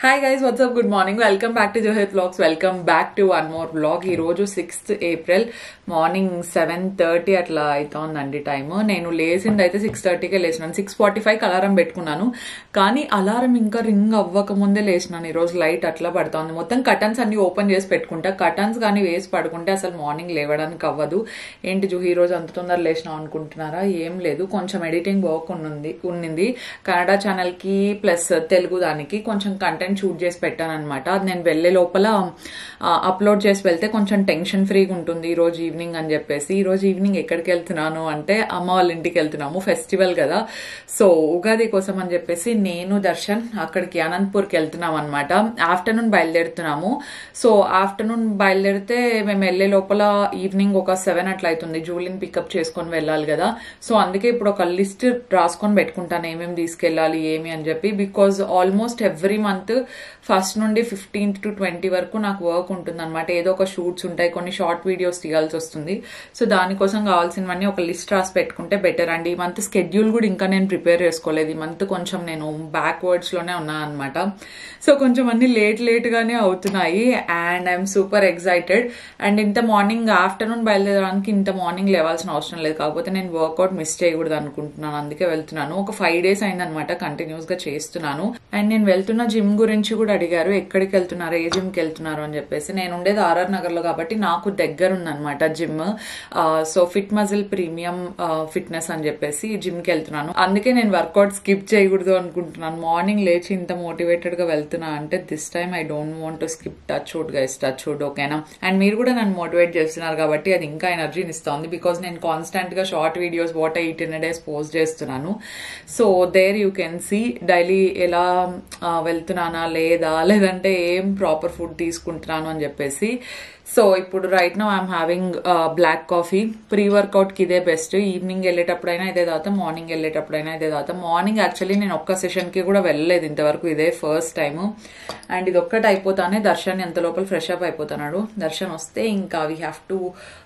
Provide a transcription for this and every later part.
Hi guys what's up good morning welcome back to Johith vlogs welcome back to one more vlog ఈ రోజు sixth April morning seven thirty అట్లా అవుతోందండి time నేను లేచింది అయితే సిక్స్ థర్టీకే లేచినాను సిక్స్ ఫార్టీ ఫైవ్ అలారం పెట్టుకున్నాను కానీ అలారం ఇంకా రింగ్ అవ్వక ముందే లేచినాను ఈ రోజు లైట్ అట్లా పడుతోంది మొత్తం కటన్స్ అన్ని ఓపెన్ చేసి పెట్టుకుంటా కటన్స్ కానీ వేసి పడుకుంటే అసలు మార్నింగ్ లేవడానికి అవ్వదు ఏంటి జూహి ఈ రోజు అంత తొందర లేచినాం అనుకుంటున్నారా ఏం లేదు కొంచెం ఎడిటింగ్ వర్క్ ఉన్నది ఉన్నింది కన్నడ ఛానల్ కి ప్లస్ తెలుగు దానికి కొంచెం కంటెంట్ షూట్ చేసి పెట్టాను అనమాట అది నేను వెళ్లే లోపల అప్లోడ్ చేసి వెళ్తే కొంచెం టెన్షన్ ఫ్రీగా ఉంటుంది ఈ రోజు ఈవినింగ్ అని చెప్పేసి ఈ రోజు ఈవినింగ్ ఎక్కడికి వెళ్తున్నాను అంటే అమ్మ వాళ్ళ ఇంటికి వెళ్తున్నాము ఫెస్టివల్ కదా సో ఉగాది కోసం అని చెప్పేసి నేను దర్శన్ అక్కడికి అనంతపూర్కి వెళ్తున్నాం అనమాట ఆఫ్టర్నూన్ బయలుదేరుతున్నాము సో ఆఫ్టర్నూన్ బయలుదేరితే మేము వెళ్లే లోపల ఈవినింగ్ ఒక సెవెన్ అట్లా అవుతుంది జూలిని పికప్ చేసుకొని వెళ్ళాలి కదా సో అందుకే ఇప్పుడు ఒక లిస్ట్ రాసుకొని పెట్టుకుంటాను ఏమేమి తీసుకెళ్ళాలి ఏమి అని చెప్పి because almost every month first నుండి ఫిఫ్టీన్త్ టు ట్వంటీ వరకు నాకు వర్క్ ఉంటుంది అనమాట ఏదో ఒక షూట్స్ ఉంటాయి కొన్ని షార్ట్ వీడియోస్ తీయాల్సి వస్తుంది సో దానికోసం కావాల్సినవన్నీ ఒక లిస్ట్ రాసి పెట్టుకుంటే బెటర్ అండి ఈ మంత్ స్కెడ్యూల్ కూడా ఇంకా నేను ప్రిపేర్ చేసుకోలేదు ఈ మంత్ కొంచెం నేను బ్యాక్వర్డ్స్ లోనే ఉన్నాను అనమాట సో కొంచెం అన్ని లేట్ లేట్ గానే అవుతున్నాయి and I'm super excited and ఇంత మార్నింగ్ ఆఫ్టర్నూన్ బయలుదేరడానికి ఇంత మార్నింగ్ లేవాల్సిన అవసరం లేదు కాకపోతే నేను వర్కౌట్ మిస్ చేయకూడదు అనుకుంటున్నాను అందుకే వెళ్తున్నాను ఒక ఫైవ్ డేస్ అయిందనమాట కంటిన్యూస్ గా చేస్తున్నాను అండ్ నేను వెళ్తున్న జిమ్ గురించి కూడా అడిగారు ఎక్కడికి వెళ్తున్నారు ఏ జిమ్ కి వెళ్తున్నారు అని చెప్పేసి నేను ఉండేది ఆర్ఆర్ నగర్ లో కాబట్టి నాకు దగ్గర ఉందన్నమాట gym so fit muscle premium fitness అని చెప్పేసి జిమ్ కి వెళ్తున్నాను అందుకే నేను వర్కౌట్ స్కిప్ చేయకూడదు అనుకుంటున్నాను మార్నింగ్ లేచి ఇంత మోటివేటెడ్ గా వెళ్తున్నా అంటే this time I don't want to skip touch wood guys touch wood ఓకేనా అండ్ మీరు కూడా నన్ను మోటివేట్ చేస్తున్నారు కాబట్టి అది ఇంకా ఎనర్జీని ఇస్తుంది బికాస్ నేను కాన్స్టెంట్ గా short videos what ate in days post చేస్తున్నాను so there you can see daily ఎలా వెళ్తున్నానా లేదా లేదంటే ఏం ప్రాపర్ ఫుడ్ తీసుకుంటున్నాను అని చెప్పేసి సో ఇప్పుడు right now I'm having black coffee pre workout కి ఇదే బెస్ట్ ఈవినింగ్ వెళ్ళేటప్పుడైనా ఇదే తాగుతాం మార్నింగ్ వెళ్ళేటప్పుడైనా ఇదే తాగుతాం మార్నింగ్ యాక్చువల్లీ నేను ఒక్క సెషన్ కి కూడా వెళ్ళలేదు ఇంతవరకు ఇదే ఫస్ట్ టైం అండ్ ఇది ఒక్కటి అయిపోతానే దర్శన్ ఎంత లోపల ఫ్రెష్ అప్ అయిపోతున్నాడు దర్శన్ వస్తే ఇంకా we have to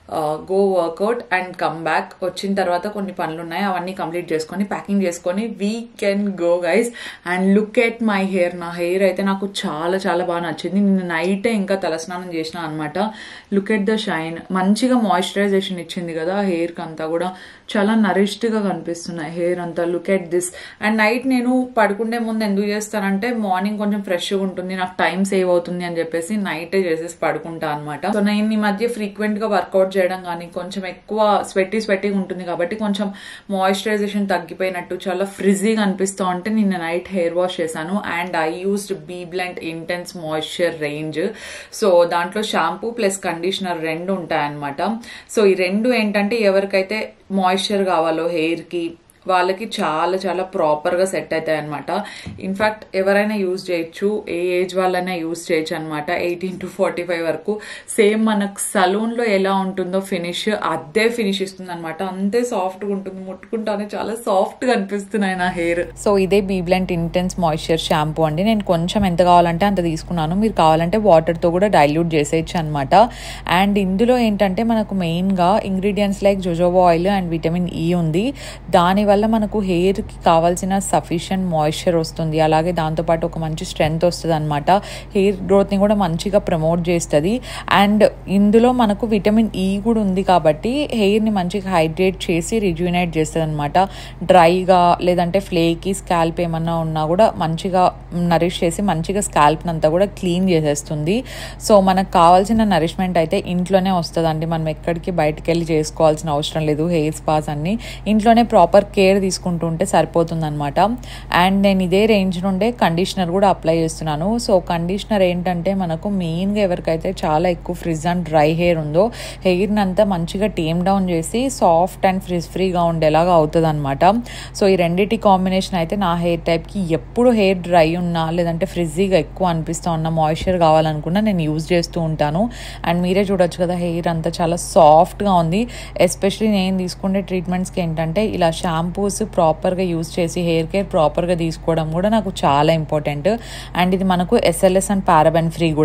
go workout and come back వచ్చిన తర్వాత కొన్ని పనులు ఉన్నాయి అవన్నీ కంప్లీట్ చేసుకొని ప్యాకింగ్ చేసుకొని we can go guys and look at my hair నా హెయిర్ అయితే నాకు చాలా చాలా బాగా నచ్చింది నిన్న నైటే ఇంకా తలస్నానం చేసిన అనమాట లుక్ ఎట్ ద షైన్ మంచిగా మాయిశ్చరైజేషన్ ఇచ్చింది కదా హెయిర్ కి అంతా కూడా చాలా నరిష్డ్ గా కనిపిస్తున్నాయి హెయిర్ అంతా look at this and night నేను పడుకుండే ముందు ఎందుకు చేస్తానంటే మార్నింగ్ కొంచెం ఫ్రెష్ గా ఉంటుంది నాకు టైం సేవ్ అవుతుంది అని చెప్పేసి నైటే చేసేసి పడుకుంటా అనమాట సో నేను ఈ మధ్య ఫ్రీక్వెంట్ గా వర్కౌట్ చేయడం కానీ కొంచెం ఎక్కువ స్వెట్టి స్వెట్టిగా ఉంటుంది కాబట్టి కొంచెం మాయిశ్చరైజేషన్ తగ్గిపోయినట్టు చాలా ఫ్రిజీగా అనిపిస్తూ ఉంటే నిన్న నైట్ హెయిర్ వాష్ చేశాను and I used B blunt intense moisture range so దాంట్లో షాంపూ ప్లస్ కండిషనర్ రెండు ఉంటాయన్నమాట సో ఈ రెండు ఏంటంటే ఎవరికైతే మాయిశ్చర్ కావాలో హెయిర్ కి వాళ్ళకి చాలా చాలా ప్రాపర్ గా సెట్ అవుతాయి అనమాట ఇన్ఫాక్ట్ ఎవరైనా యూజ్ చేయొచ్చు ఏ ఏజ్ వాళ్ళైనా యూజ్ చేయొచ్చు అనమాట ఎయిటీన్ టు ఫార్టీ ఫైవ్ వరకు సేమ్ మనకు సలూన్ లో ఎలా ఉంటుందో ఫినిష్ అదే ఫినిష్ ఇస్తుంది అనమాట అంతే సాఫ్ట్ గా ఉంటుంది ముట్టుకుంటానే చాలా సాఫ్ట్ గా అనిపిస్తున్నాయి నా హెయిర్ సో ఇదే బీబ్లెంట్ ఇంటెన్స్ మాయిశ్చర్ షాంపూ అండి నేను కొంచెం ఎంత కావాలంటే అంత తీసుకున్నాను మీరు కావాలంటే వాటర్తో కూడా డైల్యూట్ చేసేయచ్చు అనమాట అండ్ ఇందులో ఏంటంటే మనకు మెయిన్గా ingredients like jojoba oil and vitamin E ఉంది దానివల్ల మనకు హెయిర్కి కావాల్సిన సఫిషియంట్ మాయిశ్చర్ వస్తుంది అలాగే దాంతోపాటు ఒక మంచి స్ట్రెంగ్త్ వస్తుంది అనమాట హెయిర్ గ్రోత్ని కూడా మంచిగా ప్రమోట్ చేస్తుంది అండ్ ఇందులో మనకు విటమిన్ ఈ కూడా ఉంది కాబట్టి హెయిర్ని మంచిగా హైడ్రేట్ చేసి రిజ్యూనేట్ చేస్తుంది అనమాట డ్రైగా లేదంటే ఫ్లేకి స్కాల్ప్ ఏమన్నా ఉన్నా కూడా మంచిగా నరిష్ చేసి మంచిగా స్కాల్ప్ని అంతా కూడా క్లీన్ చేసేస్తుంది సో మనకు కావాల్సిన నరిష్మెంట్ అయితే ఇంట్లోనే వస్తుందండి మనం ఎక్కడికి బయటకు వెళ్ళి చేసుకోవాల్సిన అవసరం లేదు హెయిర్ స్పాస్ అన్ని ఇంట్లోనే ప్రాపర్ కేర్ తీసుకుంటూ ఉంటే సరిపోతుంది అనమాట అండ్ నేను ఇదే రేంజ్ నుండే కండిషనర్ కూడా అప్లై చేస్తున్నాను సో కండిషనర్ ఏంటంటే మనకు మెయిన్గా ఎవరికైతే చాలా ఎక్కువ ఫ్రిజ్ అండ్ డ్రై హెయిర్ ఉందో హెయిర్ని అంతా మంచిగా టేమ్ డౌన్ చేసి సాఫ్ట్ అండ్ ఫ్రిజ్ ఫ్రీగా ఉండేలాగా అవుతుంది అనమాట సో ఈ రెండింటి కాంబినేషన్ అయితే నా హెయిర్ టైప్కి ఎప్పుడు హెయిర్ డ్రై ఉన్నా లేదంటే ఫ్రిజ్జీగా ఎక్కువ అనిపిస్తూ ఉన్నా మాయిశ్చర్ కావాలనుకున్నా నేను యూజ్ చేస్తూ ఉంటాను అండ్ మీరే చూడొచ్చు కదా హెయిర్ అంతా చాలా సాఫ్ట్గా ఉంది ఎస్పెషలీ నేను తీసుకునే ట్రీట్మెంట్స్కి ఏంటంటే ఇలా షాంపూస్ ప్రాపర్గా యూజ్ చేసి హెయిర్ కేర్ ప్రాపర్గా తీసుకోవడం కూడా నాకు చాలా ఇంపార్టెంట్ అండ్ ఇది మనకు ఎస్ఎల్ఎస్ అండ్ పారాబెన్ ఫ్రీ కూడా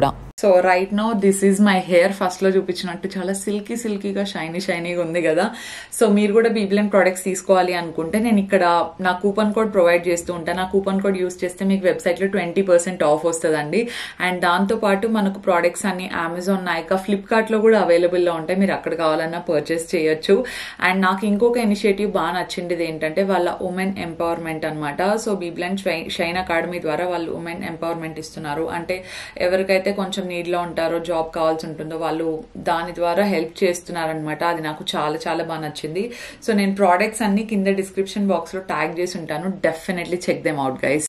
so right now this is my hair first లో చూపించినట్టు చాలా సిల్కీ సిల్కీగా షైనీ షైనీగా ఉంది కదా సో మీరు కూడా బీబ్లెన్ ప్రొడక్ట్స్ తీసుకోవాలి అనుకుంటే నేను ఇక్కడ నా కూపన్ కోడ్ ప్రొవైడ్ చేస్తూ ఉంటాను నా కూపన్ కోడ్ యూస్ చేస్తే మీకు వెబ్సైట్ లో ట్వంటీ పర్సెంట్ ఆఫ్ వస్తుందండి అండ్ దాంతో పాటు మనకు ప్రోడక్ట్స్ అన్ని అమెజాన్ నైకా ఫ్లిప్కార్ట్ లో కూడా అవైలబుల్ లో ఉంటాయి మీరు అక్కడ కావాలన్నా పర్చేస్ చేయొచ్చు అండ్ నాకు ఇంకొక ఇనిషియేటివ్ బాగా నచ్చింది ఏంటంటే వాళ్ళ ఉమెన్ ఎంపవర్మెంట్ అనమాట సో బీబ్లెన్ షైన్ అకాడమీ ద్వారా వాళ్ళు ఉమెన్ ఎంపవర్మెంట్ ఇస్తున్నారు అంటే ఎవరికైతే కొంచెం నీడ్ లో ఉంటారో జాబ్ కావాల్సి ఉంటుందో వాళ్ళు దాని ద్వారా హెల్ప్ చేస్తున్నారనమాట అది నాకు చాలా చాలా బాగా నచ్చింది సో నేను ప్రోడక్ట్స్ అన్ని కింద డిస్క్రిప్షన్ బాక్స్ లో ట్యాగ్ చేసి ఉంటాను definitely check them out guys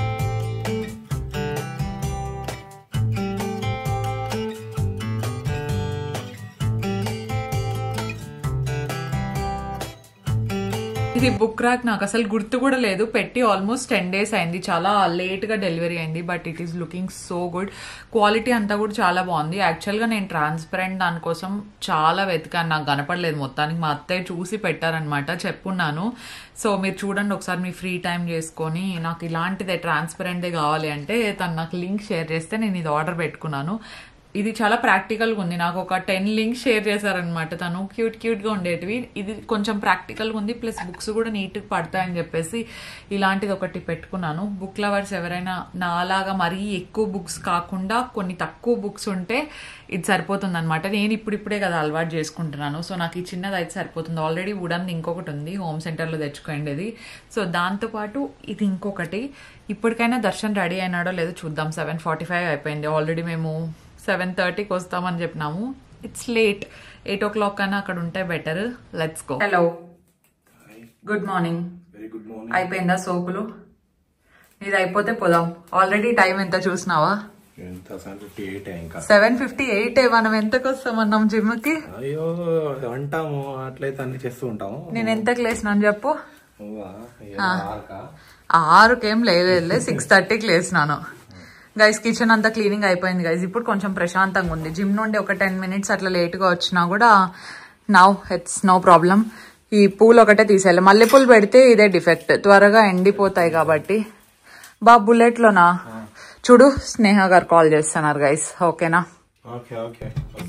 ఇది బుక్ ర్యాక్ నాకు అసలు గుర్తు కూడా లేదు పెట్టి ఆల్మోస్ట్ టెన్ డేస్ అయింది చాలా లేట్ గా డెలివరీ అయింది but it is looking so good quality అంతా కూడా చాలా బాగుంది యాక్చువల్ గా నేను ట్రాన్స్పరెంట్ దానికోసం చాలా వెతికాను నాకు కనపడలేదు మొత్తానికి మా అత్తయ్య చూసి పెట్టారనమాట చెప్పున్నాను సో మీరు చూడండి ఒకసారి మీ ఫ్రీ టైం చేసుకొని నాకు ఇలాంటిదే ట్రాన్స్పరెంట్దే కావాలి అంటే తను నాకు లింక్ షేర్ చేస్తే నేను ఇది ఆర్డర్ పెట్టుకున్నాను ఇది చాలా ప్రాక్టికల్గా ఉంది నాకు ఒక టెన్ లింక్స్ షేర్ చేశారనమాట తను క్యూట్ క్యూట్గా ఉండేటివి ఇది కొంచెం ప్రాక్టికల్గా ఉంది ప్లస్ బుక్స్ కూడా నీట్గా పడతాయని చెప్పేసి ఇలాంటిది ఒకటి పెట్టుకున్నాను బుక్ లవర్స్ ఎవరైనా నాలాగా మరీ ఎక్కువ బుక్స్ కాకుండా కొన్ని తక్కువ బుక్స్ ఉంటే ఇది సరిపోతుంది అనమాట నేను ఇప్పుడిప్పుడే కదా అలవాటు చేసుకుంటున్నాను సో నాకు ఈ చిన్నది అయితే సరిపోతుంది ఆల్రెడీ వుడన్ ఇంకొకటి ఉంది హోమ్ సెంటర్లో తెచ్చుకోండి సో దాంతోపాటు ఇది ఇంకొకటి ఇప్పటికైనా దర్శన్ రెడీ అయినాడో లేదో చూద్దాం సెవెన్ ఫార్టీ ఫైవ్ అయిపోయింది ఆల్రెడీ మేము సెవెన్ థర్టీకి వస్తామని చెప్పినాము it's late eight o'clock కన్నా అక్కడ ఉంటే better let's go hello good morning very good morning అయిపోయిందా సోకులు ఇది అయిపోతే పోదాం ఆల్రెడీ టైం ఎంత చూసినావా ఎంత సెవెన్ ఫిఫ్టీ ఎయిట్ ఇంకా సెవెన్ ఫిఫ్టీ ఎయిట్ మనం ఎంతకు వస్తామన్నాం జిమ్ కి అయ్యో అంటాము అట్లయితే అన్ని చేస్తూ ఉంటాము నేను ఎంతకు లేసినాను చెప్పు నువ్వా? ఏదో ఆరకా? ఆరుకేం లేదు సిక్స్ థర్టీకి లేసినాను గైస్ కిచెన్ అంతా క్లీనింగ్ అయిపోయింది గైస్ ఇప్పుడు కొంచెం ప్రశాంతంగా ఉంది జిమ్ నుండి ఒక టెన్ మినిట్స్ అట్లా లేట్గా వచ్చినా కూడా నవ్ ఇట్స్ నో ప్రాబ్లం ఈ పూలు ఒకటే తీసేయాలి మల్లెపూలు పెడితే ఇదే డిఫెక్ట్ త్వరగా ఎండిపోతాయి కాబట్టి బా బుల్లెట్లోనా చూడు స్నేహ గారు కాల్ చేస్తున్నారు గైస్ ఓకేనా ఓకే ఓకే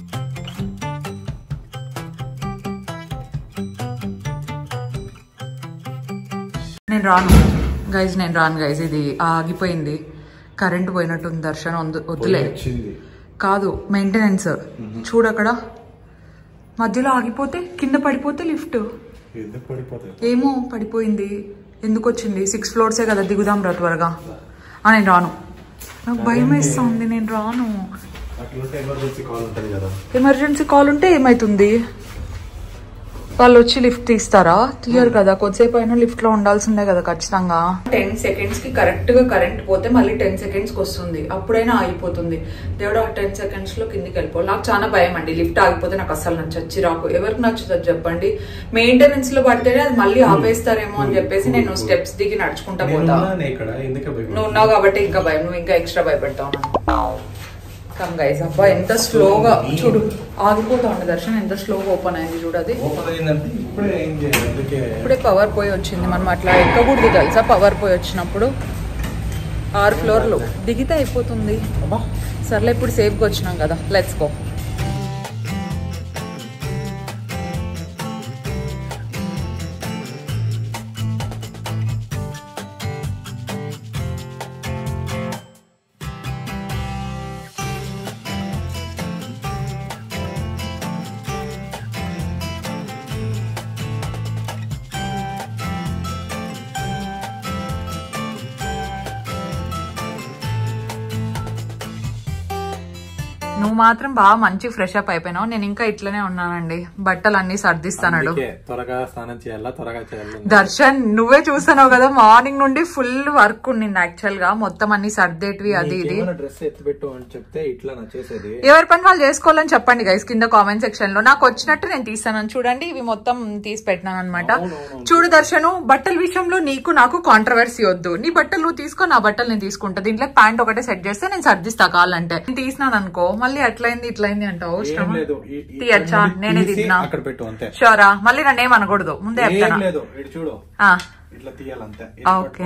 నేను రాను గైజ్ నేను రాను గైజ్ ఇది ఆగిపోయింది కరెంట్ పోయినట్టుంది దర్శనం వద్దు- వద్దులే వచ్చింది కాదు మెయింటెనెన్స్ చూడక్కడ మధ్యలో ఆగిపోతే కింద పడిపోతే లిఫ్ట్ ఎందుకు పడిపోతాయి ఏమో పడిపోయింది ఎందుకు వచ్చింది సిక్స్ ఫ్లోర్సే కదా దిగుదాం రా త్వరగా ఆ, నేను రాను నాకు భయం వేస్తుంది నేను రాను అట్లుంటే ఎమర్జెన్సీ కాల్ ఉంటుంది కదా ఎమర్జెన్సీ కాల్ ఉంటే ఏమైతుంది వాళ్ళు వచ్చి లిఫ్ట్ తీస్తారా తీయరు కదా కొద్దిసేపు అయినా లిఫ్ట్ లో ఉండాల్సిందే కదా ఖచ్చితంగా టెన్ సెకండ్స్ కి కరెక్ట్ గా కరెంట్ పోతే మళ్ళీ టెన్ సెకండ్స్ కి వస్తుంది అప్పుడైనా ఆగిపోతుంది దేవుడు ఆ టెన్ సెకండ్స్ లో కిందికి వెళ్ళిపో నాకు చాలా భయం అండి లిఫ్ట్ ఆగిపోతే నాకు అసలు నచ్చచ్చి రాకు ఎవరికి నచ్చుతుంది చెప్పండి మెయింటెనెన్స్ లో పడితేనే అది మళ్ళీ ఆపేస్తారేమో అని చెప్పేసి నేను స్టెప్స్ దిగి నడుచుకుంటా నేను పోతా ఉన్నానే ఇక్కడ ఎందుకు భయపడుతున్నావు? నువ్వు ఉన్నావు కాబట్టి ఇంకా భయం నువ్వు ఇంకా ఎక్స్ట్రా భయపెడతావు కమ్ గైస్ అబ్బా ఎంత స్లోగా చూడు ఆగిపోతా ఉండే దర్శనం ఎంత స్లోగా ఓపెన్ అయింది చూడు అది ఓపెన్ అయిందంటే ఇప్పుడే ఏం చేయాలి అందుకే ఇప్పుడే పవర్ పోయి వచ్చింది మనం అట్లా ఎక్కకూడదు తెలుసా పవర్ పోయి వచ్చినప్పుడు ఆరు ఫ్లోర్లు దిగితే అయిపోతుంది అబ్బా సర్లే ఇప్పుడు సేఫ్గా వచ్చినాం కదా లెట్స్ గో నువ్వు మాత్రం బాగా మంచి ఫ్రెష్ అప్ అయిపోయినావు నేను ఇంకా ఇట్లనే ఉన్నానండి బట్టలు అన్ని సర్దిస్తానాడు అందుకే త్వరగా స్నానం చేయాలా త్వరగా చేయాలి దర్శన్ నువ్వే చూస్తున్నావు కదా మార్నింగ్ నుండి ఫుల్ వర్క్ ఉండింది యాక్చువల్ గా మొత్తం అన్ని సర్దేటివి అది ఇది డ్రెస్ ఎత్తిపెట్టు అని చెప్తే ఇట్లా నచ్చేసేది ఎవరి పని వాళ్ళు చేసుకోవాలని చెప్పండి గైస్ కింద కామెంట్ సెక్షన్ లో నాకు వచ్చినట్టు నేను తీస్తాను చూడండి ఇవి మొత్తం తీసి పెట్టినాను అనమాట చూడు దర్శను బట్టల విషయంలో నీకు నాకు కాంట్రవర్సీ వద్దు నీ బట్టలు నువ్వు తీసుకో నా బట్టలు నేను తీసుకుంటా దీంట్లో ప్యాంట్ ఒకటే సెట్ చేస్తే నేను సర్దిస్తా కావాలంటే నేను తీసినాను అనుకో మళ్ళీ అట్లయింది ఇట్లయింది అంటావు ఏం శ్రమ లేదు ఈ- ఈ- తీయచ్చా నేనే తీసి తిన్నా అక్కడ పెట్టు అంతే షోరా మళ్ళీ నన్ను ఏమనకూడదు ముందే ఏం చెప్తాను లేదు ఇటు చూడు ఆ, ఇట్లా తీయాలంతే ఓకే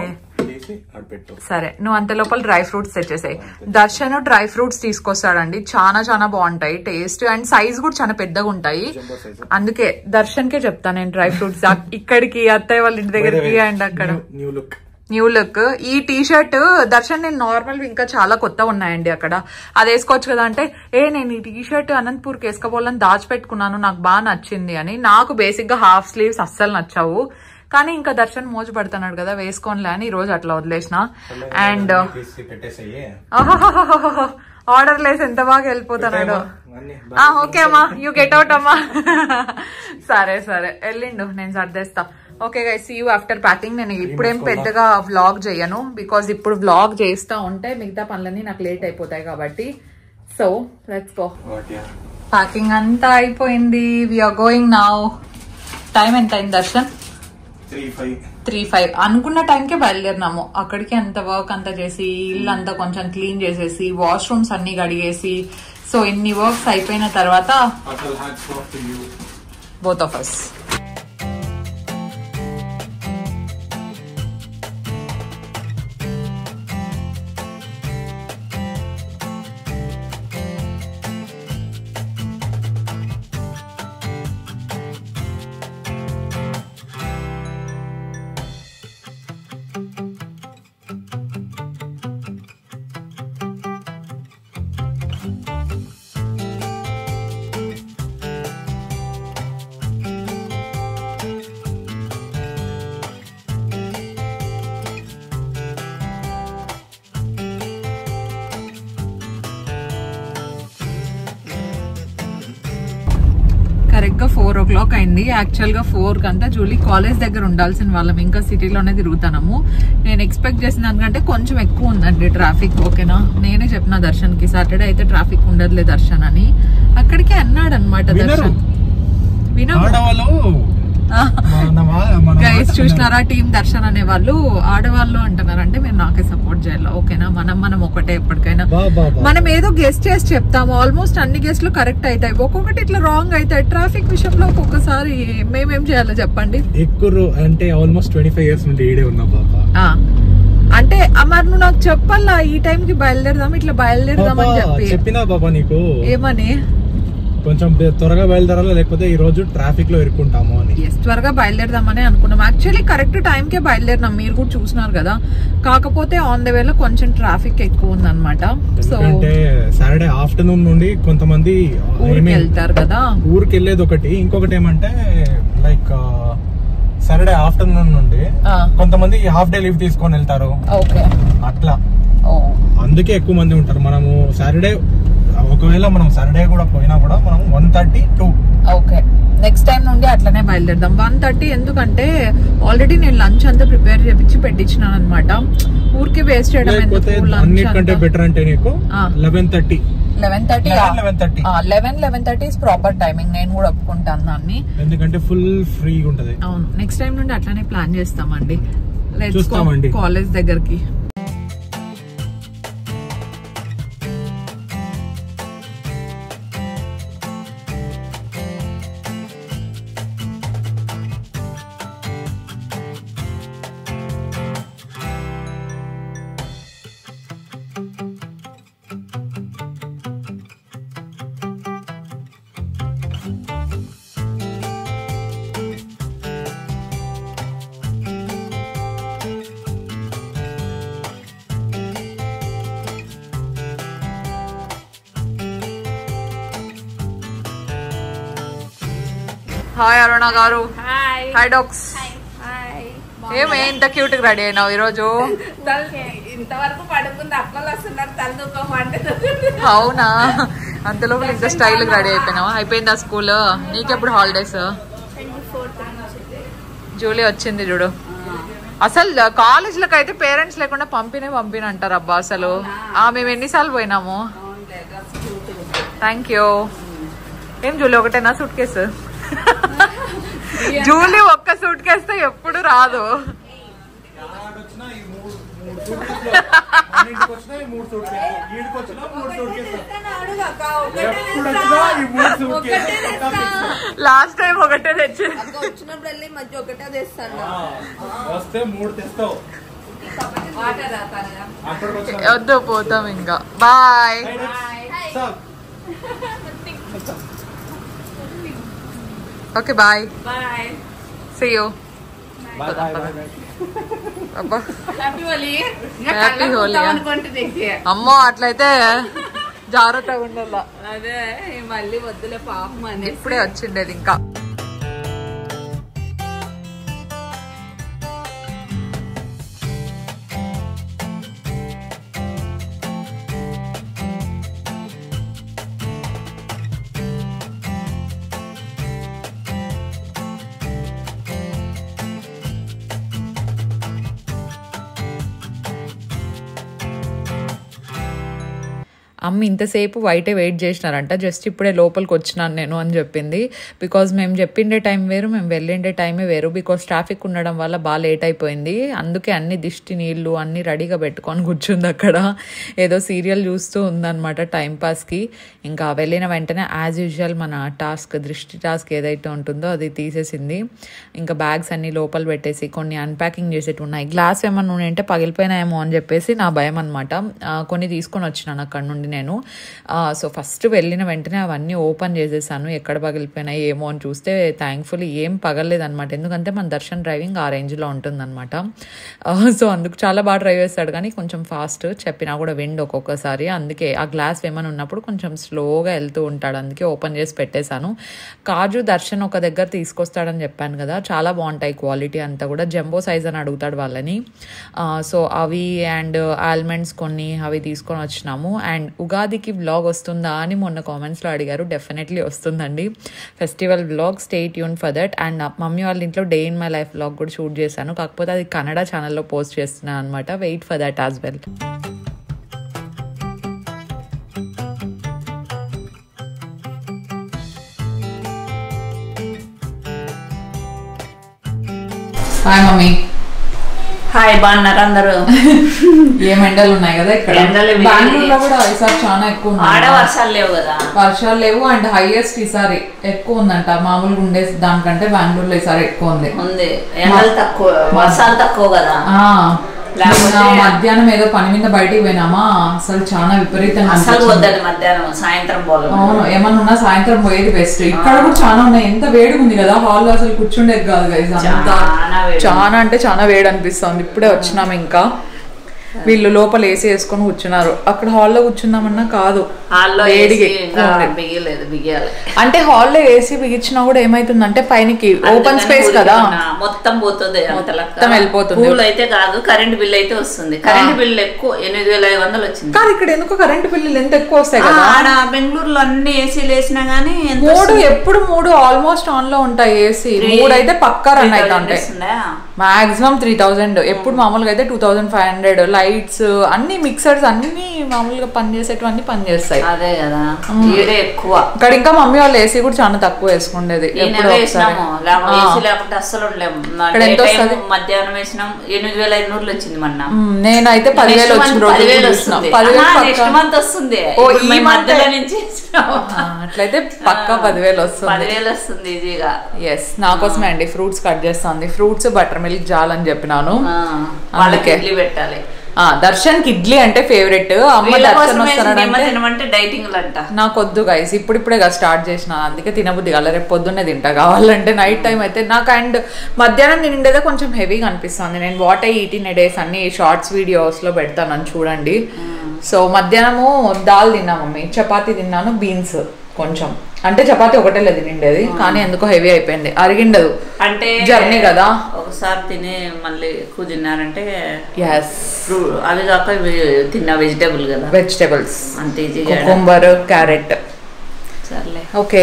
తీసి అటు పెట్టు సరే నువ్వు అంత లోపల డ్రై ఫ్రూట్స్ తెచ్చేసాయి దర్శన్ డ్రై ఫ్రూట్స్ తీసుకొస్తాడండి చాలా చాలా బాగుంటాయి టేస్ట్ అండ్ సైజ్ కూడా చాలా పెద్దగా ఉంటాయి జంబో సైజ్ అందుకే దర్శన్ కే చెప్తాను నేను డ్రై ఫ్రూట్స్ ఇక్కడికి అత్తయ్య వాళ్ళ ఇంటి దగ్గరికి అండ్ అక్కడ న్యూ లుక్ న్యూ లుక్ ఈ టీ షర్ట్ దర్శన్ నేను నార్మల్ ఇంకా చాలా కొత్త ఉన్నాయండి అక్కడ అది వేసుకోవచ్చు కదా అంటే ఏ నేను ఈ టీ షర్ట్ అనంతపూర్కి వేసుకోవాలని దాచిపెట్టుకున్నాను నాకు బాగా నచ్చింది అని నాకు బేసిక్ గా హాఫ్ స్లీవ్స్ అస్సలు నచ్చావు కానీ ఇంకా దర్శన్ మోజు పడుతున్నాడు కదా వేసుకోనిలే అని ఈ రోజు అట్లా వదిలేసిన అండ్ తీసి పెట్టేసాయి ఆర్డర్ లేసి ఎంత బాగా వెళ్ళిపోతున్నాడు అన్ని ఆ, ఓకే అమ్మా యూ గెట్ అవుట్ అమ్మా సరే సరే వెళ్ళిండు నేను సర్దేస్తా okay guys you after packing నేను ఇప్పుడేం పెద్దగా వ్లాగ్ చేయను బికాజ్ ఇప్పుడు వ్లాగ్ చేస్తా ఉంటే మిగతా పనులన్నీ నాకు లేట్ అయిపోతాయి కాబట్టి so let's go okay packing అంతా అయిపోయింది వీఆర్ గోయింగ్ నౌ టైం ఎంత అయింది Darshan three five three five అనుకున్న టైంకే బయలుదేరినాము అక్కడికి అంత వర్క్ అంతా చేసి ఇల్లు అంతా కొంచెం క్లీన్ చేసేసి వాష్రూమ్స్ అన్ని కడిగేసి సో ఇన్ని వర్క్స్ అయిపోయిన తర్వాత అసలు hats off to you both of us correct గా ఫోర్ ఓ క్లాక్ అయింది యాక్చువల్ గా ఫోర్ కంతా జూలీ కాలేజ్ దగ్గర ఉండాల్సిన వాళ్ళం ఇంకా సిటీలోనే తిరుగుతున్నాము నేను ఎక్స్పెక్ట్ చేసిన దానికంటే కొంచెం ఎక్కువ ఉందండి ట్రాఫిక్ ఓకేనా నేనే చెప్పిన దర్శన్ కి సాటర్డే అయితే ట్రాఫిక్ ఉండదులే దర్శన్ అని అక్కడికే అన్నాడు అనమాట వినరు. దర్శన్ వినము ఆడవాళ్ళు మన వా- మన గైస్ మాట చూసినారా టీం దర్శన్ అనే వాళ్ళు ఆడవాళ్ళు అంటున్నారు అంటే మీరు నాకే సపోర్ట్ చేయాలి ఓకేనా మనం మనం ఒకటే ఎప్పటికైనా బా బా బా. మనం ఏదో గెస్ట్ చేసి చెప్తాము ఆల్మోస్ట్ అన్ని గెస్ట్లు కరెక్ట్ అవుతాయి ఒక్కొక్కటి ఇట్లా రాంగ్ అవుతాయి ట్రాఫిక్ విషయంలో ఒక్కొక్కసారి మేమేం చేయాలో చెప్పండి ఎక్కువ రో- అంటే ఆల్మోస్ట్ ట్వంటీ ఫైవ్ ఇయర్స్ నుండి ఈడే ఉన్నా పాప ఆ అంటే ఆ, మరి నువ్వు నాకు చెప్పాలా ఈ టైం కి బయలుదేరదాం ఇట్లా బయలుదేరదాం అని పాపా, చెప్పి చెప్పినా పాపా నీకు ఏమని కొంచెం బె- త్వరగా బయలుదేరాలి లేకపోతే ఈ రోజు ట్రాఫిక్ లో ఇరుక్కుంటాము అని ఎస్ త్వరగా బయలుదేరదామని అనుకున్నాం యాక్చువల్లీ కరెక్ట్ టైంకే బయలుదేరినాం మీరు కూడా చూసినారు కదా కాకపోతే ఆన్ ద వేలో కొంచెం ట్రాఫిక్ ఎక్కువ ఉందన్నమాట సో ఎందుకంటే సాటర్డే ఆఫ్టర్నూన్ నుండి కొంతమంది I ఊరికి mean, వెళ్తారు కదా ఊరికి వెళ్ళేది ఒకటి ఇంకొకటి ఏమంటే లైక్ సాటర్డే ఆఫ్టర్నూన్ నుండి కొంతమంది హాఫ్ డే లీవ్ తీసుకొని వెళ్తారు ఓకే అట్లా ఓ అందుకే ఎక్కువ మంది ఉంటారు మనము సాటర్డే ఒకవేళ మనం సాటర్డే కూడా పోయినా కూడా మనం one thirty two okay next time నుండి అట్లనే బయలుదేరదాం వన్ థర్టీ ఎందుకంటే ఆల్రెడీ నేను లంచ్ అంతా ప్రిపేర్ చేపించి పెట్టించినాను అనమాట ఊరికి వేస్ట్ చేయడం లేకపోతే ఎందుకు అన్నిటికంటే లంచ్ బెటర్ అంటే నీకు ఆ. Eleven thirty eleven thirty eleven thirty eleven eleven thirty is proper timing నేను కూడా ఒప్పుకుంటాను దాన్ని ఎందుకంటే ఫుల్ ఫ్రీగా ఉంటది అవును నెక్స్ట్ టైం నుండి అట్లానే ప్లాన్ చేస్తామండి లెట్స్ చూస్తామండి. కాలేజ్ దగ్గరికి హాయ్ అరుణ గారు హాయ్ హాయ్ డాక్స్ హాయ్ ఏమే ఇంత క్యూట్ గా రెడీ అయినావు ఈరోజు ఇంతవరకు పడుకుంది అక్కలు వస్తున్నారు తలదుకోమంటే అవునా అంతలో ఇంత స్టైల్ గా రెడీ అయిపోయినావా అయిపోయిందా స్కూల్ నీకెప్పుడు హాలిడేస్ జూలీ వచ్చింది చూడు అసలు కాలేజ్లకు అయితే పేరెంట్స్ లేకుండా పంపినే పంపిన అంటారు అబ్బా అసలు ఆ మేము ఎన్నిసార్లు పోయినాము థ్యాంక్ యూ ఏం జూలీ ఒకటేనా సూట్ కేసు జూలీ ఒక్క సూట్ కేస్తే ఎప్పుడు రాదు లాస్ట్ టైం ఒకటే తెచ్చి వచ్చినప్పుడు వెళ్ళి మధ్య ఒకటే తెస్తాను వస్తే మూడు తెస్తావు వాటర్ రాతారుగా అక్కడికి వచ్చాక వద్దు పోతాం ఇంకా bye sir okay bye bye see you bye bye bye bye అబ్బా హ్యాపీ హోలీ Happy Holi, ఆ. అనుకుంటుంది అమ్మో అట్లయితే జాగ్రత్తగా ఉండాల అదే మళ్ళీ వద్దులే పాపం అని ఇప్పుడే వచ్చిండేది ఇంకా అమ్మ ఇంతసేపు బయటే వెయిట్ చేసినారంట జస్ట్ ఇప్పుడే లోపలికి వచ్చినాను నేను అని చెప్పింది బికాజ్ మేము చెప్పిండే టైం వేరు మేము వెళ్ళిండే టైమే వేరు బికాజ్ ట్రాఫిక్ ఉండడం వల్ల బాగా లేట్ అయిపోయింది అందుకే అన్ని దిష్టి నీళ్ళు అన్ని రెడీగా పెట్టుకొని కూర్చుంది అక్కడ ఏదో సీరియల్ చూస్తూ ఉందన్నమాట టైం పాస్కి ఇంకా వెళ్ళిన వెంటనే యాజ్ యూజువల్ మన టాస్క్ దృష్టి టాస్క్ ఏదైతే ఉంటుందో అది తీసేసింది ఇంకా బ్యాగ్స్ అన్ని లోపల పెట్టేసి కొన్ని అన్ప్యాకింగ్ చేసేటి ఉన్నాయి గ్లాస్ ఏమన్నా ఉంటే పగిలిపోయినాయేమో అని చెప్పేసి నా భయం అనమాట కొన్ని తీసుకొని వచ్చినాను అక్కడ నుండి నేను సో ఫస్ట్ వెళ్ళిన వెంటనే అవన్నీ ఓపెన్ చేసేసాను ఎక్కడ పగిలిపోయినాయి ఏమో అని చూస్తే థ్యాంక్ఫుల్లీ ఏం పగలలేదన్నమాట ఎందుకంటే మన దర్శన్ డ్రైవింగ్ ఆ రేంజ్లో ఉంటుందన్నమాట సో అందుకు చాలా బాగా డ్రైవ్ చేస్తాడు కానీ కొంచెం ఫాస్ట్ చెప్పినా కూడా విండ్ ఒక్కొక్కసారి అందుకే ఆ గ్లాస్ ఏమైనా ఉన్నప్పుడు కొంచెం స్లోగా వెళ్తూ ఉంటాడు అందుకే ఓపెన్ చేసి పెట్టేశాను కాజు దర్శన్ ఒక దగ్గర తీసుకొస్తాడని చెప్పాను కదా చాలా బాగుంటాయి క్వాలిటీ అంతా కూడా జంబో సైజ్ అని అడుగుతాడు వాళ్ళని సో అవి అండ్ ఆల్మండ్స్ కొన్ని అవి తీసుకొని వచ్చినాము అండ్ ఉగాదికి వ్లాగ్ వస్తుందా అని మొన్న కామెంట్స్లో అడిగారు డెఫినెట్లీ వస్తుందండి festival vlog stay tuned for that and mummy వాళ్ళ ఇంట్లో day in my life vlog కూడా షూట్ చేశాను కాకపోతే అది కన్నడ ఛానల్లో పోస్ట్ చేస్తున్నాను అనమాట wait for that as well hi mummy hi బాగున్నారు అందరూ ఏం ఎండలు ఉన్నాయి కదా ఇక్కడ ఎండలు వేడి. బెంగళూరులో కూడా ఈసారి చాలా ఎక్కువ ఉన్నాయి. ఆడ వర్షాలు లేవు కదా వర్షాలు లేవు అండ్ హైయెస్ట్ ఈసారి ఎక్కువ ఉందంట మామూలుగా ఉండే దానికంటే బెంగళూరులో ఈసారి ఎక్కువ ఉంది ఉంది ఎండలు తక్కువ వర్షాలు తక్కువ కదా ఆ లేకపోతే- నిన్న మధ్యాహ్నం ఏదో పని మీద బయటికి పోయినామా అసలు చాలా విపరీతంగా అసలు అనిపించింది. వద్దండి మధ్యాహ్నం సాయంత్రం పోలేదు అవును ఏమన్నా ఉన్నా సాయంత్రం పోయేది బెస్ట్ ఇక్కడ కూడా చాలా ఉన్నాయి ఎంత వేడిగా ఉంది కదా హాల్లో అసలు కూర్చుండేది కాదు గైస్ అంతా చాలా వేడి. చాలా అంటే చాలా వేడి అనిపిస్తుంది ఇప్పుడే వచ్చినాం ఇంకా వీళ్ళు లోపల ఏసీ వేసుకొని కూర్చున్నారు అక్కడ హాల్లో కూర్చుందామన్నా కాదు హాల్లో వేడిగా ఏసీ ఎక్కువ ఇంకా ఉంది. బిగియలేదు బిగియాలి అంటే హాల్లో ఏసీ బిగించినా కూడా ఏమైతుందంటే పైనకి ఓపెన్ అందుకని స్పేస్ కదా ఊరికన్నా మొత్తం పోతుంది అంత లెక్క. మొత్తం వెళ్ళిపోతుంది. పూలు అయితే కాదు కరెంట్ బిల్ అయితే వస్తుంది కరెంట్ బిల్ ఎక్కువ ఎనిమిది వేల ఐదు వందలు వచ్చింది కాదు ఇక్కడ ఎందుకు కరెంటు బిల్లులు ఎంత ఎక్కువ వస్తాయి ఆ, కదా ఆడ బెంగళూరులో అన్ని ఏసీలు వేసినా గానీ ఎంత మూడు వస్తుంది? ఎప్పుడు మూడు ఆల్మోస్ట్ ఆన్ లో ఉంటాయి ఏసీ Three- మూడు అయితే పక్కా రన్ three అయితే thousand ఉంటాయి వస్తుందా? మాక్సిమం త్రీ థౌజండ్ ఎప్పుడు మామూలుగా అయితే two thousand five hundred lights అన్ని మిక్సర్స్ అన్ని మామూలుగా పని చేసేటివన్నీ పని చేస్తాయి అదే కదా ఈడే ఎక్కువ ఇక్కడ ఇంకా మమ్మీ వాళ్ళు ఏసీ కూడా చాలా తక్కువ వేసుకుండేది ఈ నెల ఎప్పుడో ఒకసారి వేసినాము లేకపోతే ఆ. ఏసీ లేకపోతే అస్సలు ఉండలేము ఇక్కడ ఎంత Day time వస్తది? మధ్యాహ్నం వేసినాం ఎనిమిది వేల ఐదు నూరులు వచ్చింది మొన్న మ్, నేనైతే పదివేలు Next వచ్చిన month రోజు పదివేలు చూసిన. వస్తుంది పదివేలు నెక్స్ట్ పక్కా. మంత్ వస్తుంది ఓ, ఇప్పుడు ఈ మేము month మధ్యలో ఏ? నుంచి వేసినాం. ఆ, అట్లయితే పక్కా పదివేలు వస్తుంది పదివేలు వస్తుంది ఈజీగా ఎస్ నా కోసమే అండి ఫ్రూట్స్ కట్ చేస్తుంది ఫ్రూట్స్ బటర్ మిల్క్ జాలని చెప్పినాను ఆ, వాళ్ళకి అందుకే. ఇడ్లీ పెట్టాలి ఆ, దర్శన్కి ఇడ్లీ అంటే ఫేవరెట్ అమ్మ వీళ్ళ దర్శన్ కోసమే వస్తారంటే నిమ్మ తినమంటే డైటింగ్ అంట నాకు వద్దు గైస్ ఇప్పుడిప్పుడే స్టార్ట్ చేసిన అందుకే తినబుద్ధి కాలే రేపు పొద్దున్నే తింటా కావాలంటే నైట్ టైం అయితే నాకు అండ్ మధ్యాహ్నం తిండేదే కొంచెం హెవీగా అనిపిస్తుంది నేను వాట్ ఐ ఈటిన్ డేస్ అన్ని షార్ట్స్ వీడియోస్లో పెడతానని చూడండి సో మధ్యాహ్నము దాల్ తిన్నా మమ్మీ చపాతీ తిన్నాను బీన్స్ కొంచెం అంటే చపాతీ ఒకటే లేదు తిండేది కానీ ఎందుకో హెవీ అయిపోయింది అరిగిండదు అంటే జర్నీ కదా ఒకసారి తిని మళ్ళీ ఎక్కువ తిన్నారంటే ఎస్ ఫ్రూ- అవి కాక ఇవి తిన్న వెజిటేబుల్ కదా వెజిటేబుల్స్ అంత ఈజీగా కుకుంబర్ క్యారెట్ సర్లే ఓకే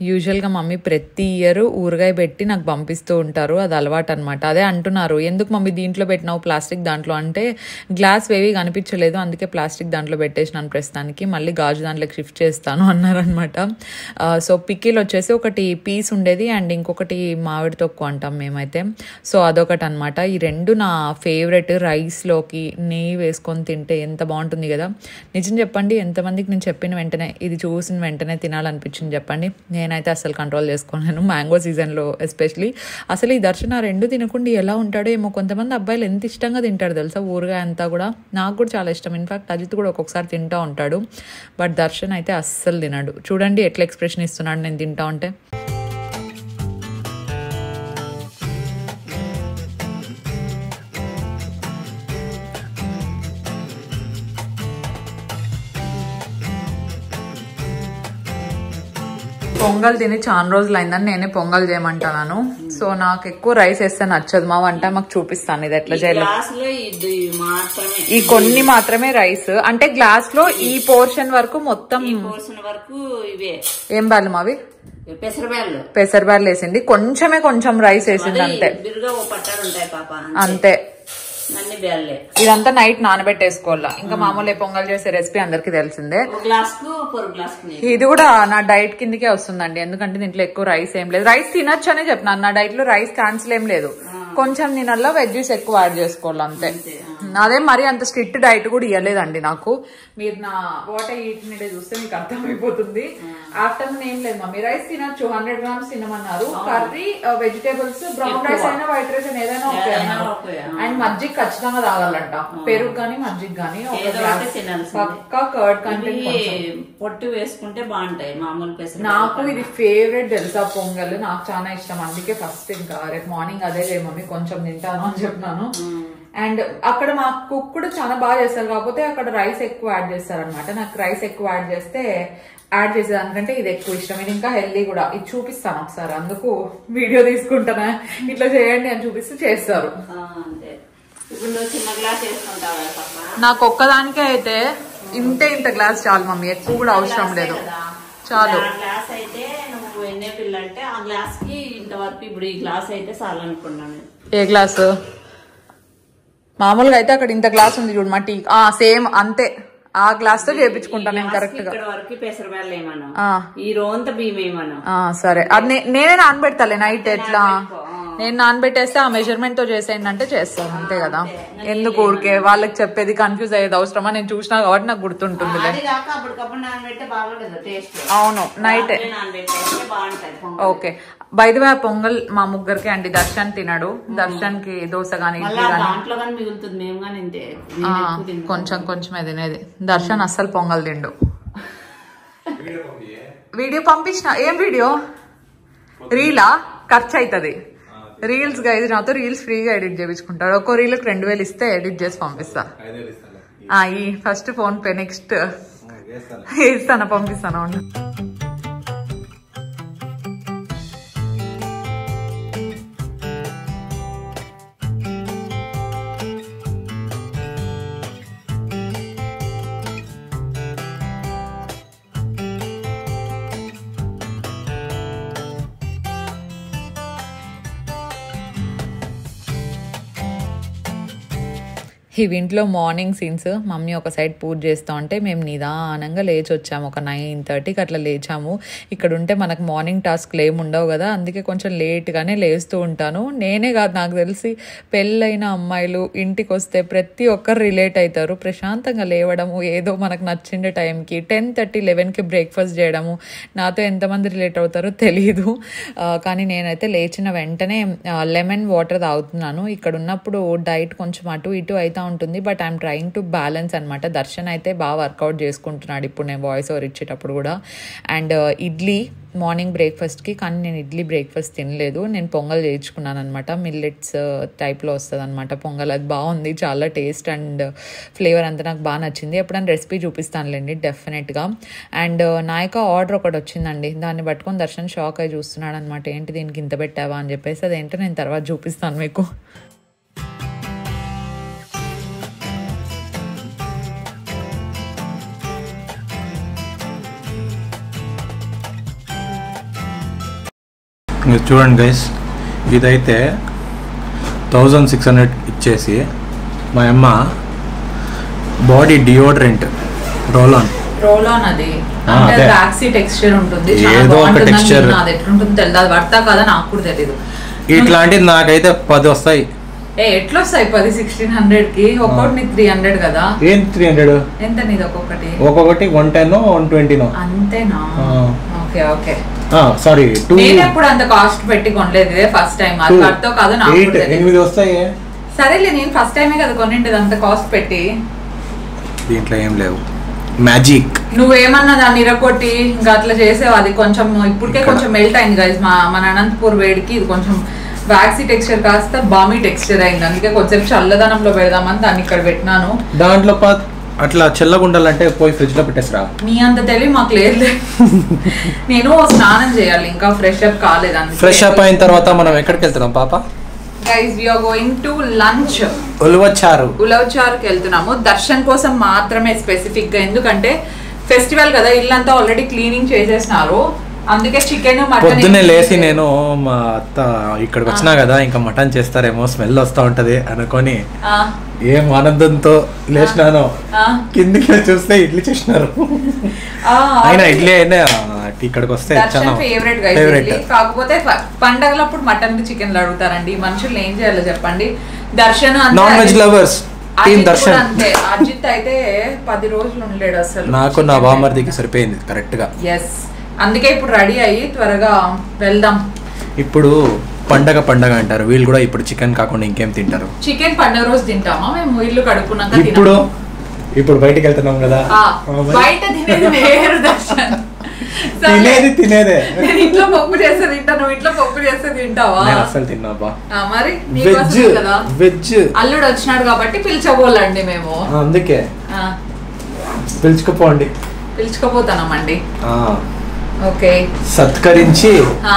యూజువల్గా మమ్మీ ప్రతి ఇయర్ ఊరగాయ పెట్టి నాకు పంపిస్తూ ఉంటారు అది అలవాటు అనమాట అదే అంటున్నారు ఎందుకు మమ్మీ దీంట్లో పెట్టినావు ప్లాస్టిక్ దాంట్లో అంటే గ్లాస్ వేవి కనిపించలేదు అందుకే ప్లాస్టిక్ దాంట్లో పెట్టేసినాను ప్రస్తుతానికి మళ్ళీ గాజు దాంట్లోకి షిఫ్ట్ చేస్తాను అన్నారనమాట సో పికిల్ వచ్చేసి ఒకటి పీస్ ఉండేది అండ్ ఇంకొకటి మామిడి తొక్కు అంటాం మేమైతే సో అదొకటి అనమాట ఈ రెండు నా ఫేవరెట్ రైస్లోకి నెయ్యి వేసుకొని తింటే ఎంత బాగుంటుంది కదా నిజం చెప్పండి ఎంతమందికి నేను చెప్పిన వెంటనే ఇది చూసిన వెంటనే తినాలనిపించింది చెప్పండి నేనైతే అసలు కంట్రోల్ చేసుకోలేను మ్యాంగో సీజన్లో ఎస్పెషలీ అసలు ఈ దర్శన ఆ రెండు తినకుండా ఎలా ఉంటాడో ఏమో కొంతమంది అబ్బాయిలు ఎంత ఇష్టంగా తింటాడు తెలుసా ఊరగాయ అంతా కూడా నాకు కూడా చాలా ఇష్టం ఇన్ఫాక్ట్ అజిత్ కూడా ఒక్కొక్కసారి తింటూ ఉంటాడు బట్ దర్శన్ అయితే అస్సలు తినడు చూడండి ఎట్లా ఎక్స్ప్రెషన్ ఇస్తున్నాడు నేను తింటా ఉంటే పొంగల్ తిని చాలా రోజులు అయిందని నేనే పొంగల్ చేయమంటాను సో నాకు ఎక్కువ రైస్ వేస్తే నచ్చదు మా వంట మాకు చూపిస్తాను ఇది ఎట్లా చేయాలి గ్లాస్ లో ఇది మాత్రమే ఈ కొన్ని మాత్రమే రైస్ అంటే గ్లాస్ లో ఈ పోర్షన్ వరకు మొత్తం పోర్షన్ వరకు ఇవే ఏం బాలు అవి పెసరబ్యాళ్ళు పెసరబార్లు వేసింది కొంచెమే కొంచెం రైస్ వేసింది అంతే బిరుగా ఓ పట్టాలు ఉంటాయి పాప అంతే అన్ని బ్యాళ్ళే ఇదంతా నైట్ నానబెట్టేసుకోవాలా ఇంకా మామూలు పొంగల్ చేసే రెసిపీ అందరికి తెలిసిందే ఒక గ్లాస్ కు పొరు గ్లాస్ కు నీళ్ళు. ఇది కూడా నా డైట్ కిందకే వస్తుందండి ఎందుకంటే దీంట్లో ఎక్కువ రైస్ ఏం లేదు రైస్ తినొచ్చు అనే చెప్పినాను నా డైట్ లో రైస్ క్యాన్సిల్ ఏం లేదు కొంచెం తినల్లా వెజ్జెస్ ఎక్కువ యాడ్ చేసుకోవాలి అంతే అదే మరి అంత స్ట్రిక్ట్ డైట్ కూడా ఇవ్వలేదండి నాకు మీరు నా వాటర్ ఈటినిడే చూస్తే మీకు అర్థమైపోతుంది ఆఫ్టర్నూన్ ఏం లేదు మమ్మీ రైస్ తినొచ్చు హండ్రెడ్ గ్రామ్స్ తినమన్నారు కర్రీ వెజిటేబుల్స్ బ్రౌన్ రైస్ అయినా వైట్ రైస్ అయినా ఏదైనా ఓకే అన్నారు ఓకే, అండ్ మజ్జిగ ఖచ్చితంగా తాగాలంట పెరుగు గానీ మజ్జిగ గానీ ఒక ఏదో గ్లాస్ ఒకటి తినాల్సిందే. పక్కా కర్డ్ కంటెంట్ ఇవి పొట్టు వేసుకుంటే బాగుంటాయి మామూలు పెసర నాకు ఇది ఫేవరెట్ తెలుసా పొంగల్ నాకు చాలా ఇష్టం అందుకే ఫస్ట్ ఇంకా రేపు మార్నింగ్ అదే చేయ మమ్మీ కొంచెం తింటాను అని చెప్పినాను అండ్ అక్కడ మా కుక్ కూడా చాలా బాగా చేస్తారు కాకపోతే అక్కడ రైస్ ఎక్కువ యాడ్ చేస్తారు అనమాట నాకు రైస్ ఎక్కువ యాడ్ చేస్తే యాడ్ చేసేదానికంటే ఇది ఎక్కువ ఇష్టం ఇది ఇంకా హెల్దీ కూడా ఇది చూపిస్తాను ఒకసారి అందుకు వీడియో తీసుకుంటానా ఇట్లా చేయండి అని చూపిస్తే చేస్తారు ఆ, అంతే ఇప్పుడు నువ్వు చిన్న గ్లాస్ వేసుకుంటావా పాప నాకు ఒక్కదానికే అయితే ఇంతే ఇంత గ్లాస్ చాలు మమ్మీ ఎక్కువ కూడా అవసరం లేదు చాలు ఆ గ్లాస్ అయితే నువ్వు ఎన్నే పిల్ల అంటే ఆ గ్లాస్ కి ఇంతవరకు ఇప్పుడు ఈ గ్లాస్ అయితే చాలు అనుకున్నాను ఏ గ్లాసు మామూలుగా అయితే అక్కడ ఇంత గ్లాస్ ఉంది చూడు మా టీ ఆ సేమ్ అంతే ఆ గ్లాస్ తో చేపించుకుంటాను నేను కరెక్ట్ గా ఇక్కడ వరకు పెసరబ్యాళ్ళు ఏమను ఆ. ఈ రోంత బియ్యం ఏమను ఆ, సరే అది నే- నేనే నానబెడతాలే నైట్ ఎట్లా నేను నానబెట్టేస్తే ఆ మెజర్మెంట్ తో చేసేయండి అంటే చేస్తాను అంతే కదా ఎందుకు ఊరికే వాళ్ళకి చెప్పేది కన్ఫ్యూజ్ అయ్యేది అవసరమా నేను చూసినా కాబట్టి నాకు గుర్తుంటుందిలే అది కాక అప్పటికప్పుడు నానబెడితే బాగుండదు టేస్ట్ అవును నైట్ నానబెట్టేస్తే బాగుంటది పొంగల్. ఓకే బైది పొంగల్ మా ముగ్గురికి అండి దర్శన్ తినడు దర్శన్ కి దోశ గానీ మళ్ళీ ఇడ్లీ ఆ గానీ దాంట్లో కానీ మిగులుతుంది మేము కానీ ఇంతే ఆ, నేను ఎక్కువ తిన్నాను. కొంచెం కొంచెమే తినేది దర్శన్ అస్సలు పొంగల్ తిండు వీడియో పంపించిన ఏం వీడియో రీలా ఖర్చు అవుతుంది రీల్స్ గా ఇది నాతో రీల్స్ ఫ్రీగా ఎడిట్ చేయించుకుంటాడు ఒక్కో రీల్కి రెండు వేలు ఇస్తే ఎడిట్ చేసి పంపిస్తా ఐదేళ్ళు ఇస్తాను ఆ, ఈ ఫస్ట్ ఫోన్ పే నెక్స్ట్ వేస్తాను ఇస్తాను పంపిస్తాను అవును ఇవి ఇంట్లో మార్నింగ్ సీన్స్ మమ్మీ ఒక సైడ్ పూజ చేస్తూ ఉంటే మేము నిదానంగా లేచి వచ్చాము ఒక నైన్ థర్టీకి అట్లా లేచాము ఇక్కడ ఉంటే మనకు మార్నింగ్ టాస్క్లు ఏమి ఉండవు కదా అందుకే కొంచెం లేట్గానే లేస్తూ ఉంటాను నేనే కాదు నాకు తెలిసి పెళ్ళైన అమ్మాయిలు ఇంటికి వస్తే ప్రతి ఒక్కరు రిలేట్ అవుతారు ప్రశాంతంగా లేవడము ఏదో మనకు నచ్చిన టైంకి టెన్ థర్టీ లెవెన్కి బ్రేక్ఫాస్ట్ చేయడము నాతో ఎంతమంది రిలేట్ అవుతారో తెలియదు ఆ, కానీ నేనైతే లేచిన వెంటనే లెమన్ వాటర్ తాగుతున్నాను ఇక్కడ ఉన్నప్పుడు డైట్ కొంచెం అటు ఇటు అవుతూ ఉంటుంది but I'm trying to balance అనమాట దర్శన్ అయితే బాగా వర్కౌట్ చేసుకుంటున్నాడు ఇప్పుడు నేను వాయిస్ ఓవర్ ఇచ్చేటప్పుడు కూడా అండ్ ఇడ్లీ మార్నింగ్ బ్రేక్ఫాస్ట్కి కానీ నేను ఇడ్లీ బ్రేక్ఫాస్ట్ తినలేదు నేను పొంగల్ చేయించుకున్నాను అనమాట మిల్లెట్స్ టైప్లో వస్తుంది అనమాట పొంగల్ అది బాగుంది చాలా టేస్ట్ అండ్ ఫ్లేవర్ అంతా నాకు బాగా నచ్చింది ఎప్పుడైనా రెసిపీ చూపిస్తానులేండి డెఫినెట్గా అండ్ నాయక ఆర్డర్ ఒకటి వచ్చిందండి దాన్ని పట్టుకొని దర్శన్ షాక్ అయి చూస్తున్నాడు అనమాట ఏంటి దీనికి ఇంత పెట్టావా అని చెప్పేసి అదేంటో నేను తర్వాత చూపిస్తాను మీకు మీరు చూడండి గైస్ ఇదైతే థౌజండ్ సిక్స్ హండ్రెడ్ ఇచ్చేసి మా అమ్మ body deodorant roll on roll on అది ఆ, అంటే అదే. వ్యాక్సీ టెక్స్చర్ ఉంటుంది చాలా ఏదో ఒక బాగుంటుందని texture. విన్నా. అది ఎట్లుంటుందో తెలియదు అది పడతా కదా నాకు కూడా తెలియదు ఇట్లాంటిది నాకైతే పది వస్తాయి ఏ ఎట్లా వస్తాయి పది సిక్స్టీన్ హండ్రెడ్ కి ఒక్కొక్కటి నీకు త్రీ హండ్రెడ్ కదా ఏం త్రీ హండ్రెడ్ ఎంత నీది ఒక్కొక్కటి ఒక్కొక్కటి వన్ టెన్ వన్ ట్వంటీనో అంతేనా ఆ. ఓకే ఓకే సారీ టూ నేను ఎప్పుడు అంత కాస్ట్ పెట్టి కొనలేదు ఇదే ఫస్ట్ టైం అది పడతావు కాదు నాకు ఎయిట్ కూడా తెలీదు. ఎనిమిది వస్తాయి సరేలే నేను ఫస్ట్ టైమే కదా కొనిండేది అంత కాస్ట్ పెట్టి దీంట్లో ఏం లేవు మ్యాజిక్ నువ్వేమన్నా దాన్ని ఇరగొట్టి ఇంకా అట్లా చేసేవు అది కొంచెం ఇప్పటికే ఇక్కడ. కొంచెం మెల్ట్ అయింది గైస్ మా మన అనంతపూర్ వేడికి ఇది కొంచెం వ్యాక్సీ టెక్స్చర్ కాస్త బామీ టెక్స్చర్ అయింది అందుకే కొంచెం చల్లదనంలో పెడదామని దాన్ని ఇక్కడ పెట్టినాను దాంట్లో పా అట్లా చల్లగుండాలంటే పోయి ఫ్రిడ్జ్ లో పెట్టేసిరా నీ అంత తెలివి మాకు లేదు నేను స్నానం చేయాలి ఇంకా ఫ్రెష్ అప్ కాలేదు ఫ్రెష్ అప్ అయిన తర్వాత మనం ఎక్కడికి వెళ్తున్నాం పాప guys we're going to lunch Ulavacharu ఉలవచారుకి వెళ్తున్నాము దర్శన్ కోసం మాత్రమే స్పెసిఫిక్ గా ఎందుకంటే ఫెస్టివల్ కదా ఇల్లంతా ఆల్రెడీ క్లీనింగ్ చేసేసినారు అందుకే చికెన్ పొద్దున్నే లేచి నేను మా అత్త ఇక్కడికి వచ్చినా కదా ఇంకా మటన్ చేస్తారేమో స్మెల్ వస్తా ఉంటది అనుకొని ఏం ఆనందంతో లేచినాను కిందికి వచ్చి చూస్తే ఇడ్లీ చేసినారు అయినా ఇడ్లీ అయినా ఇక్కడికి వస్తే దర్శన్ చాలా ఫేవరెట్ ఫేవరెట్ కాకపోతే ప- పండగలప్పుడు మటన్ చికెన్ అడుగుతారండి ఈ మనుషులు ఏం చేయాలో చెప్పండి దర్శన్ అంతే, non veg Ajith- lovers team Ajith Darshan కూడా అంతే అజిత్ అయితే పది రోజులు ఉండలేడు అసలు నాకు నా బామర్దికి సరిపోయింది కరెక్ట్ గా ఎస్ అందుకే ఇప్పుడు రెడీ అయ్యి త్వరగా వెళ్దాం ఇప్పుడు పండగ పండగ అంటారు వీళ్ళు కూడా ఇప్పుడు చికెన్ కాకుండా ఇంకేం తింటారు చికెన్ పండుగ రోజు తింటామా మేము ఇల్లు కడుక్కున్నాక ఇప్పుడు తినమా? ఇప్పుడు బయటికి వెళ్తున్నాం కదా ఆ, ఆ, మరి బయట తినేది వేరు దర్శన్ సర్లే. తినేది తినేదే నేను ఇంట్లో పప్పు చేస్తే తింటా నువ్వు ఇంట్లో పప్పు చేస్తే తింటావా నేను అసలు తిన్నా బా ఆ, మరి నీకు వెజ్ వస్తుంది కదా వెజ్ అల్లుడు వచ్చినాడు కాబట్టి పిలిచబోలండి మేము అందుకే ఆ, పిలుచుకుపోండి పిలుచుకోపోతానమండి ఆ, ఓకే సత్కరించి ఆ,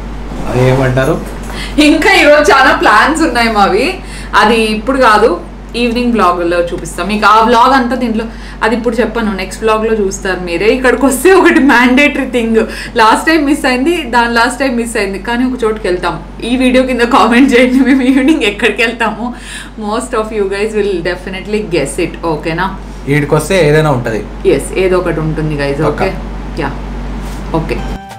ఏమంటారు ఇంకా ఈరోజు చాలా ప్లాన్స్ ఉన్నాయి మావి అది ఇప్పుడు కాదు ఈవినింగ్ బ్లాగ్ లో చూపిస్తాం మీకు ఆ బ్లాగ్ అంతా దీంట్లో అది ఇప్పుడు చెప్పాను నెక్స్ట్ బ్లాగ్ లో చూస్తారు మీరే ఇక్కడికి వస్తే ఒకటి mandatory thing last time miss అయింది దాని లాస్ట్ టైం మిస్ అయింది కానీ ఒక చోటుకి వెళ్తాం ఈ వీడియో కింద కామెంట్ చేయండి మేము ఈవినింగ్ ఎక్కడికి వెళ్తాము most of you guys will definitely guess it ఓకేనా వీడికి వస్తే ఏదైనా ఉంటది ఎస్ ఏదో ఒకటి ఉంటుంది guys okay Okay. Yeah okay